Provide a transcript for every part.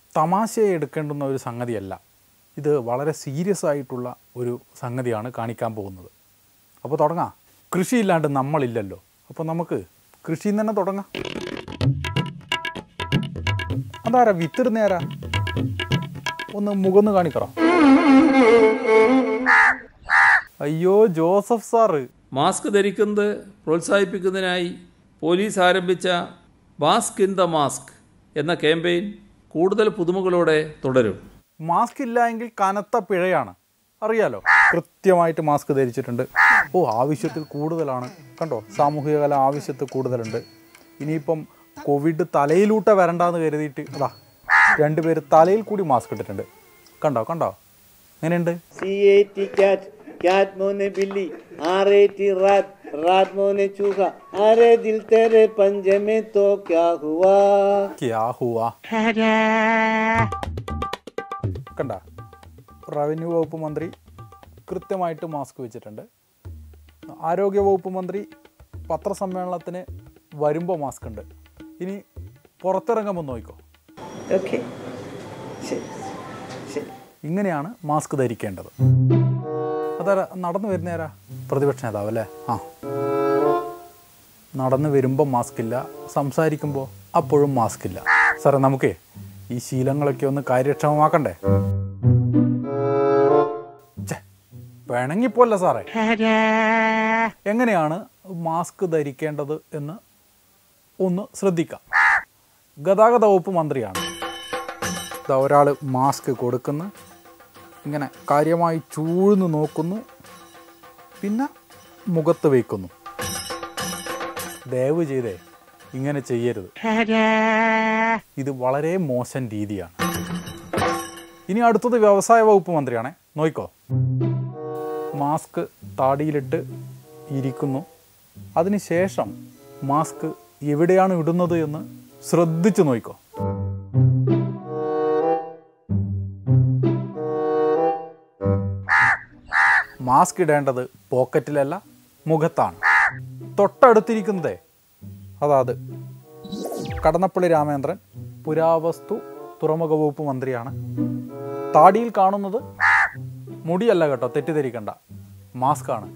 തമാശയെ എടുക്കേണ്ടുന്ന ഒരു സംഗതിയല്ല ഇത് വളരെ സീരിയസ് ആയിട്ടുള്ള ഒരു സംഗതിയാണ് കാണിക്കാൻ പോകുന്നത് അപ്പോൾ തുടങ്ങാം കൃഷിയില്ലാണ്ട് നമ്മളില്ലല്ലോ അപ്പോൾ നമുക്ക് കൃഷിയിൽ നിന്ന് തന്നെ തുടങ്ങാം അതാരാ വിത്തിടുന്നേരാ ഒന്ന് മുഖന്ന് കാണിക്കറോ അയ്യോ ജോസഫ് സാറ് മാസ്ക് ധരിക്കുന്നത് പ്രോത്സാഹിപ്പിക്കുന്നതിനായി പോലീസ് ആരംഭിച്ച മാസ്ക് ഇൻ ദ മാസ്ക് എന്ന ക്യാമ്പയിൻ കൂടുതൽ പുതുമകളോടെ തുടരും മാസ്ക് ഇല്ല എങ്കിൽ കനത്ത പിഴയാണ് അറിയാലോ കൃത്യമായിട്ട് മാസ്ക് ധരിച്ചിട്ടുണ്ട് ഓ ആവശ്യത്തിൽ കൂടുതലാണ് കണ്ടോ സാമൂഹിക കല ആവശ്യത്തിൽ കൂടുതലുണ്ട് ഇനിയിപ്പം കോവിഡ് തലയിലൂട്ട വരണ്ടാന്ന് കരുതിയിട്ട് അതാ രണ്ടുപേര് തലയിൽ കൂടി മാസ്ക് ഇട്ടിട്ടുണ്ട് കണ്ടോ കണ്ടോ എങ്ങനെയുണ്ട് C A T cat cat मोने बिल्ली आर ए टी रात रात मोने चूहा अरे दिल तेरे पंजे में तो क्या हुआ ക്യാ ഹുവാ കണ്ട റവന്യൂ വകുപ്പ് മന്ത്രി കൃത്യമായിട്ട് മാസ്ക് വെച്ചിട്ടുണ്ട് ആരോഗ്യ വകുപ്പ് മന്ത്രി പത്രസമ്മേളനത്തിന് വരുമ്പോൾ മാസ്ക് ഉണ്ട് ഇനി പുറത്തിറങ്ങുമ്പോൾ നോക്കിക്കോ ओके ശരി ശരി ഇങ്ങനെയാണ് മാസ്ക് ധരിക്കേണ്ടത് അതാരാ നടന്നു വരുന്നേരാ പ്രതിപക്ഷ നേതാവ് അല്ലേ ആ നടന്നു വരുമ്പോൾ മാസ്ക് ഇല്ല സംസാരിക്കുമ്പോൾ അപ്പോഴും മാസ്ക് ഇല്ല സാറേ നമുക്കേ ഈ ശീലങ്ങളൊക്കെ ഒന്ന് കാര്യക്ഷമമാക്കണ്ടേ ഛെ, പിണങ്ങിപ്പോല്ല സാറേ എങ്ങനെയാണ് മാസ്ക് ധരിക്കേണ്ടത് എന്ന് ഒന്ന് ശ്രദ്ധിക്കാം ഗതാഗത വകുപ്പ് മന്ത്രിയാണ് ഇതാ ഒരാൾ മാസ്ക് കൊടുക്കുന്നു ഇങ്ങനെ കാര്യമായി ചൂഴ്ന്നു നോക്കുന്നു പിന്നെ മുഖത്ത് വയ്ക്കുന്നു ദയവ് ചെയ്തേ ഇങ്ങനെ ചെയ്യരുത് ഇത് വളരെ മോശം രീതിയാണ് ഇനി അടുത്തത് വ്യവസായ വകുപ്പ് മന്ത്രിയാണേ നോയിക്കോ മാസ്ക് താടിയിലിട്ട് ഇരിക്കുന്നു അതിനുശേഷം മാസ്ക് എവിടെയാണ് ഇടുന്നത് എന്ന് ശ്രദ്ധിച്ചു നോയിക്കോ മാസ്ക് ഇടേണ്ടത് പോക്കറ്റിലല്ല മുഖത്താണ് തൊട്ടടുത്തിരിക്കുന്നതേ അതാത് കടന്നപ്പള്ളി രാമേന്ദ്രൻ പുരാവസ്തു തുറമുഖ വകുപ്പ് മന്ത്രിയാണ് താടിയിൽ കാണുന്നത് മുടിയല്ല കേട്ടോ തെറ്റിദ്ധരിക്കണ്ട മാസ്ക് ആണ്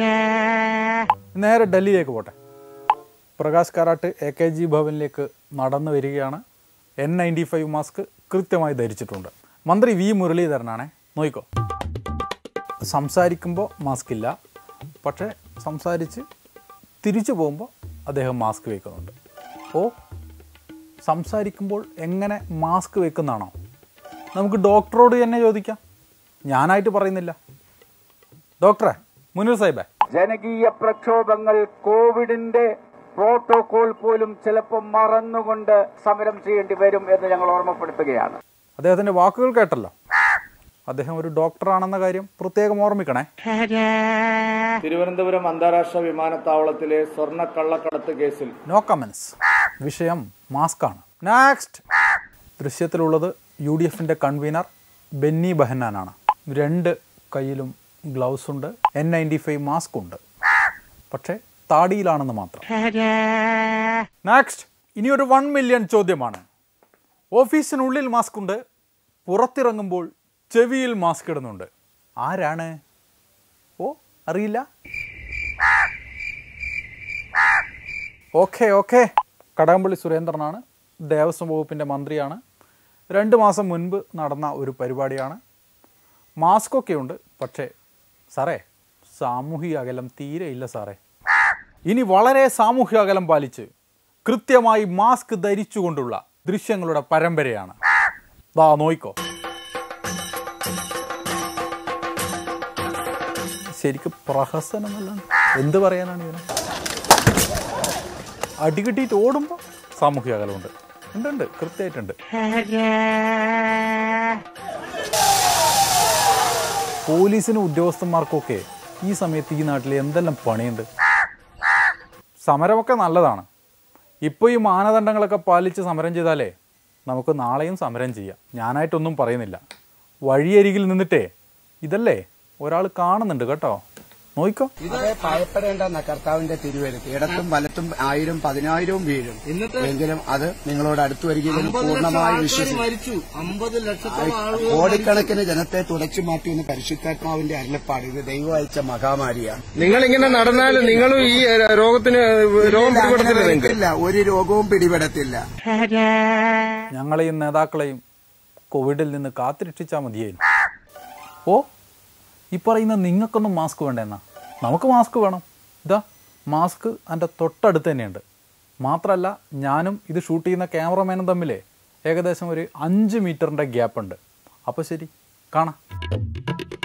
നേരെ ഡൽഹിയിലേക്ക് പോട്ടെ Prakash Karat A K G ഭവനിലേക്ക് നടന്നു വരികയാണ് എൻ നയൻറ്റി ഫൈവ് മാസ്ക് കൃത്യമായി ധരിച്ചിട്ടുണ്ട് മന്ത്രി വി മുരളീധരനാണേ നോയിക്കോ സംസാരിക്കുമ്പോൾ മാസ്ക് ഇല്ല പക്ഷേ സംസാരിച്ച് തിരിച്ചു പോകുമ്പോൾ അദ്ദേഹം മാസ്ക് വയ്ക്കുന്നുണ്ട് ഓ സംസാരിക്കുമ്പോൾ എങ്ങനെ മാസ്ക് വെക്കുന്നതാണോ നമുക്ക് ഡോക്ടറോട് തന്നെ ചോദിക്കാം ഞാനായിട്ട് പറയുന്നില്ല ഡോക്ടറെ മുനീർ സാഹിബേ ജനകീയ പ്രക്ഷോഭങ്ങൾ കോവിഡിന്റെ പ്രോട്ടോകോൾ പോലും ചിലപ്പോൾ മറന്നുകൊണ്ട് സമരം ചെയ്യേണ്ടി വരും എന്ന് ഞങ്ങൾ ഓർമ്മപ്പെടുത്തുകയാണ് അദ്ദേഹത്തിൻ്റെ വാക്കുകൾ കേട്ടല്ലോ അദ്ദേഹം ഒരു ഡോക്ടറാണെന്ന കാര്യം പ്രത്യേകം ഓർമ്മിക്കണേ തിരുവനന്തപുരം അന്താരാഷ്ട്ര വിമാനത്താവളത്തിലെ സ്വർണ്ണ കള്ളക്കടത്ത് കേസിൽ നോ കമൻസ് വിഷയം മാസ്കാണ് നെക്സ്റ്റ് ദൃശ്യത്തിലുള്ളത് യു ഡി എഫിൻ്റെ കൺവീനർ ബെന്നി ബെഹന്നാനാണ് രണ്ട് കയ്യിലും ഗ്ലൗസ് ഉണ്ട് എൻ നയൻറ്റി ഫൈവ് മാസ്ക് ഉണ്ട് പക്ഷേ താടിയിലാണെന്ന് മാത്രം നെക്സ്റ്റ് ഇനി ഒരു വൺ മില്യൺ ചോദ്യമാണ് ഓഫീസിനുള്ളിൽ മാസ്ക് ഉണ്ട് പുറത്തിറങ്ങുമ്പോൾ ചെവിയിൽ മാസ്ക് ഇടുന്നുണ്ട് ആരാണ് ഓ അറിയില്ല ഓക്കെ ഓക്കെ കടകംപള്ളി സുരേന്ദ്രനാണ് ദേവസ്വം വകുപ്പിൻ്റെ മന്ത്രിയാണ് രണ്ട് മാസം മുൻപ് നടന്ന ഒരു പരിപാടിയാണ് മാസ്കൊക്കെ ഉണ്ട് പക്ഷേ സാറേ സാമൂഹിക അകലം തീരെ ഇല്ല സാറേ ഇനി വളരെ സാമൂഹിക അകലം പാലിച്ച് കൃത്യമായി മാസ്ക് ധരിച്ചുകൊണ്ടുള്ള ദൃശ്യങ്ങളുടെ പരമ്പരയാണ് ദാ നോയിക്കോ ശരിക്കും പ്രഹസനമല്ല എന്ത് പറയാനാണ് ഇതിന് അടികിട്ടിയിട്ട് ഓടുമ്പോൾ സാമൂഹിക അകലമുണ്ട് ഉണ്ട് ഉണ്ട് കൃത്യമായിട്ടുണ്ട് പോലീസിനും ഉദ്യോഗസ്ഥന്മാർക്കൊക്കെ ഈ സമയത്ത് ഈ നാട്ടിൽ എന്തെല്ലാം പണിയുണ്ട് സമരമൊക്കെ നല്ലതാണ് ഇപ്പോൾ ഈ മാനദണ്ഡങ്ങളൊക്കെ പാലിച്ച് സമരം ചെയ്താലേ നമുക്ക് നാളെയും സമരം ചെയ്യാം ഞാനായിട്ടൊന്നും പറയുന്നില്ല വഴിയരികിൽ നിന്നിട്ടേ ഇതല്ലേ ഒരാൾ കാണുന്നുണ്ട് കേട്ടോ നോയിക്കോ അത് ഭയപ്പെടേണ്ടെന്ന കർത്താവിന്റെ തിരുവരുത്ത് ഇടത്തും വലത്തും ആയിരം പതിനായിരവും വീഴും എങ്കിലും അത് നിങ്ങളോട് അടുത്തു വരികയും പൂർണ്ണമായി വിശ്വസിക്കും കോടിക്കണക്കിന് ജനത്തെ തുടച്ചു മാറ്റിയെന്ന് പരിശുദ്ധാത്മാവിന്റെ അരുളപ്പാട് ഇത് ദൈവം അയച്ച മഹാമാരിയാണ് നിങ്ങളിങ്ങനെ നടന്നാൽ നിങ്ങളും ഈ ഏഹ്, രോഗത്തിന് രോഗം പിടിപെടത്തില്ല നിങ്ങൾക്ക് ഇല്ല ഒരു രോഗവും പിടിപെടത്തില്ല ഞങ്ങളെയും നേതാക്കളെയും കോവിഡിൽ നിന്ന് കാത്തുരക്ഷിച്ചാൽ മതിയായിരുന്നു ഓ ഈ പറയുന്ന നിങ്ങൾക്കൊന്നും മാസ്ക് വേണ്ടെന്നാ നമുക്ക് മാസ്ക് വേണം ഇതാ മാസ്ക് എൻ്റെ തൊട്ടടുത്ത് തന്നെയുണ്ട് മാത്രമല്ല ഞാനും ഇത് ഷൂട്ട് ചെയ്യുന്ന ക്യാമറമാനും തമ്മിലേ ഏകദേശം ഒരു അഞ്ച് മീറ്ററിൻ്റെ ഗ്യാപ്പ് ഉണ്ട് അപ്പോൾ ശരി കാണാം